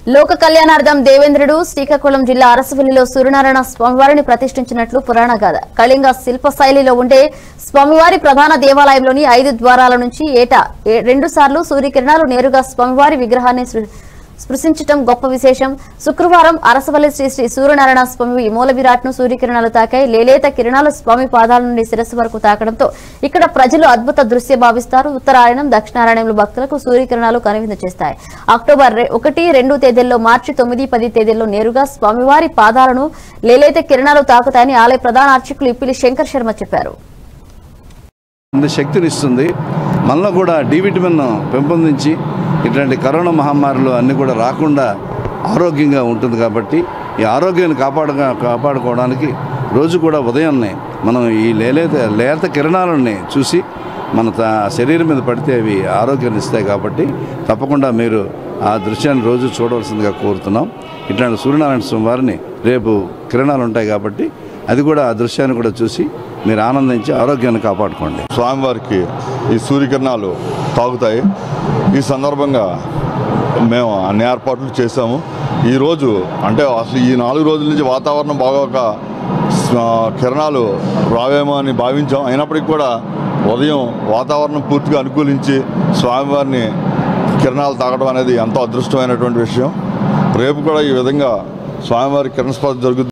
లోక కళ్యాణార్థం దేవేంద్రుడు శ్రీకాకుళం జిల్లా అరసవల్లిలో సూర్యనారాయణ స్వామివారిని ప్రతిష్ఠించినట్లు పురాణ గాథ కళింగ శిల్ప శైలిలో ఉండే స్వామివారి ప్రధాన దేవాలయంలోని ఐదు ద్వారాల నుంచి ఏటా ఏ- రెండు సార్లు సూర్యకిరణాలు నేరుగా స్వామివారి విగ్రహాన్ని సృ- స్పృశించటం గొప్ప విశేషం శుక్రవారం అరసవల్లి శ్రీ శ్రీ సూర్యనారాయణ స్వామి మూల విరాట్ ను సూర్యకిరణాలు తాకాయి లేలేత కిరణాలు స్వామి పాదాల నుండి శిరస్సు వరకు తాకడంతో ఇక్కడ ప్రజలు అద్భుత దృశ్య భావిస్తారు ఉత్తరాయణం దక్షిణారాయణంలో భక్తులకు సూర్యకిరణాలు కనువిందు చేస్తాయి అక్టోబర్ రె- ఒకటి రెండు తేదీల్లో మార్చి తొమ్మిది పది తేదీల్లో నేరుగా స్వామివారి పాదాలను లేలేత కిరణాలు తాకుతాయని ఆలయ ప్రధాన అర్చకులు ఇప్పిలి శంకర్ శర్మ చెప్పారు ఉంది శక్తినిస్తుంది మనలో కూడా డి విటమిన్ పెంపొందించి ఇట్లాంటి కరోనా మహమ్మారులు అన్నీ కూడా రాకుండా ఆరోగ్యంగా ఉంటుంది కాబట్టి ఈ ఆరోగ్యాన్ని కాపాడ కాపాడుకోవడానికి రోజు కూడా ఉదయాన్నే మనం ఈ లేలేత లేత కిరణాలని చూసి మన త- శరీరం మీద పడితే అవి ఆరోగ్యాన్ని ఇస్తాయి కాబట్టి తప్పకుండా మీరు ఆ దృశ్యాన్ని రోజు చూడవలసిందిగా కోరుతున్నాం ఇట్లాంటి సూర్యనారాయణ స్వామి వారిని రేపు కిరణాలు ఉంటాయి కాబట్టి అది కూడా ఆ దృశ్యాన్ని కూడా చూసి మీరు ఆనందించి ఆరోగ్యాన్ని కాపాడుకోండి స్వామివారికి ఈ సూర్యకిరణాలు తాగుతాయి ఈ సందర్భంగా మేము అన్ని ఏర్పాట్లు చేశాము ఈరోజు అంటే అసలు ఈ నాలుగు రోజుల నుంచి వాతావరణం బాగోక స్వ- కిరణాలు రావేమో అని భావించాం అయినప్పటికీ కూడా ఉదయం వాతావరణం పూర్తిగా అనుకూలించి స్వామివారిని కిరణాలు తాగడం అనేది ఎంతో అదృష్టమైనటువంటి విషయం రేపు కూడా ఈ విధంగా స్వామివారి కిరణ స్పర్శ జరుగుతుంది